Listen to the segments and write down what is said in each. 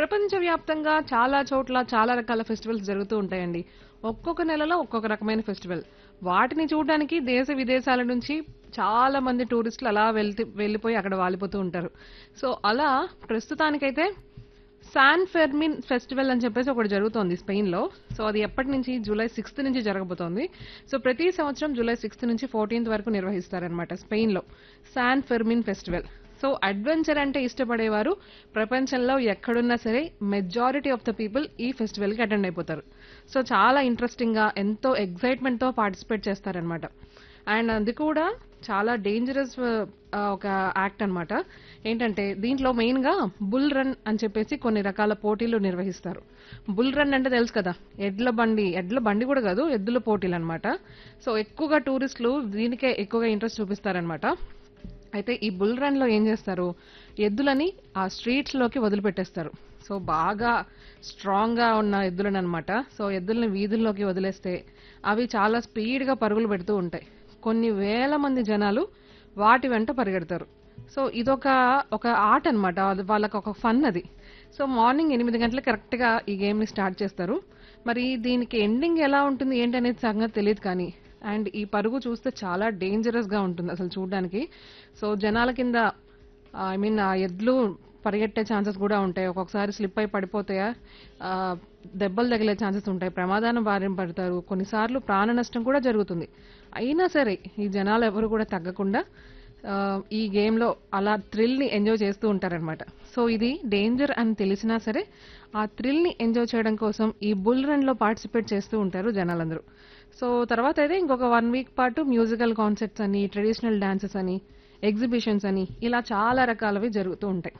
ప్రపంచవ్యాప్తంగా చాలా చోట్ల చాలా రకాల ఫెస్టివల్స్ జరుగుతూ ఉంటాయండి ఒక్కొక్క నెలలో ఒక్కొక్క రకమైన ఫెస్టివల్ వాటిని చూడడానికి దేశ విదేశాల నుంచి చాలా మంది టూరిస్టులు అలా వెళ్తే వెళ్ళిపోయి అక్కడ వాలిపోతూ ఉంటారు సో అలా ప్రస్తుతానికైతే శాన్ ఫెర్మిన్ ఫెస్టివల్ అని చెప్పేసి ఒకటి జరుగుతోంది స్పెయిన్ లో సో అది ఎప్పటి నుంచి జూలై సిక్స్త్ నుంచి జరగబోతోంది సో ప్రతి సంవత్సరం జూలై సిక్స్త్ నుంచి ఫోర్టీన్త్ వరకు నిర్వహిస్తారనమాట స్పెయిన్ లో San Fermin festival so adventure అంటే ఇష్టపడేవారు ప్రపంచంలో ఎక్కడున్నా సరే మెజారిటీ ఆఫ్ ద పీపుల్ ఈ ఫెస్టివల్ కి అటెండ్ అయిపోతారు సో చాలా ఇంట్రెస్టింగ్ గా ఎంతో ఎగ్జైట్మెంట్ తో పార్టిసిపేట్ చేస్తారనమాట అండ్ అది కూడా చాలా డేంజరస్ ఒక యాక్ట్ అన్నమాట ఏంటంటే దీంట్లో మెయిన్ గా బుల్ రన్ అని చెప్పేసి కొన్ని రకాల పోటీలు నిర్వహిస్తారు బుల్ రన్ అంటే తెలుసు కదా ఎడ్ల బండి ఎడ్ల బండి కూడా కాదు ఎద్దుల పోటీలు అనమాట సో ఎక్కువగా టూరిస్టులు దీనికే ఎక్కువగా ఇంట్రెస్ట్ చూపిస్తారనమాట అయితే ఈ బుల్ రన్ లో ఏం చేస్తారు ఎద్దులని ఆ స్ట్రీట్స్ లోకి వదిలిపెట్టేస్తారు సో బాగా స్ట్రాంగ్ గా ఉన్న ఎద్దులను అనమాట సో ఎద్దుల్ని వీధుల్లోకి వదిలేస్తే అవి చాలా స్పీడ్ గా పరుగులు పెడుతూ ఉంటాయి కొన్ని వేల మంది జనాలు వాటి వెంట పరిగెడతారు సో ఇదొక ఒక ఆట అనమాట అది వాళ్ళకి ఒక ఫన్ అది సో మార్నింగ్ ఎనిమిది గంటలకు కరెక్ట్ గా ఈ గేమ్ ని స్టార్ట్ చేస్తారు మరి దీనికి ఎండింగ్ ఎలా ఉంటుంది ఏంటనేది సంగతి తెలియదు కానీ అండ్ ఈ పరుగు చూస్తే చాలా డేంజరస్ గా ఉంటుంది అసలు చూడడానికి సో జనాల కింద ఐ మీన్ ఆ ఎడ్లు పరిగెట్టే ఛాన్సెస్ కూడా ఉంటాయి ఒక్కొక్కసారి స్లిప్ అయి పడిపోతాయా ఆ, దెబ్బలు తగిలే ఛాన్సెస్ ఉంటాయి ప్రమాదాన్ని బారిన పడతారు కొన్నిసార్లు ప్రాణ నష్టం కూడా జరుగుతుంది అయినా సరే ఈ జనాలు ఎవరు కూడా తగ్గకుండా ఆ, ఈ గేమ్ లో అలా థ్రిల్ ని ఎంజాయ్ చేస్తూ ఉంటారనమాట సో ఇది డేంజర్ అని తెలిసినా సరే ఆ థ్రిల్ ని ఎంజాయ్ చేయడం కోసం ఈ బుల్ రన్ లో పార్టిసిపేట్ చేస్తూ ఉంటారు జనాలందరూ సో తర్వాత అయితే ఇంకొక వన్ వీక్ పాటు మ్యూజికల్ కాన్సర్ట్స్ అని ట్రెడిషనల్ డాన్సెస్ అని ఎగ్జిబిషన్స్ అని ఇలా చాలా రకాలవి జరుగుతూ ఉంటాయి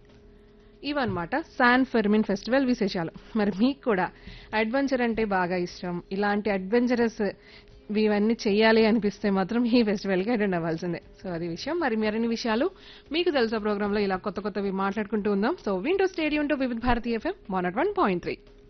ఇవన్నమాట శాన్ ఫెర్మిన్ ఫెస్టివల్ విశేషాలు మరి మీకు కూడా అడ్వెంచర్ అంటే బాగా ఇష్టం ఇలాంటి అడ్వెంచరస్ ఇవన్నీ చెయ్యాలి అనిపిస్తే మాత్రం ఈ ఫెస్టివల్కి అటెండ్ అవ్వాల్సిందే సో అది విషయం మరి మరిన్ని విషయాలు మీకు తెలుసా ప్రోగ్రాంలో ఇలా కొత్త కొత్తవి మాట్లాడుకుంటూ ఉందాం సో వింటూ stay tuned to Vividh Bharati FM one one point three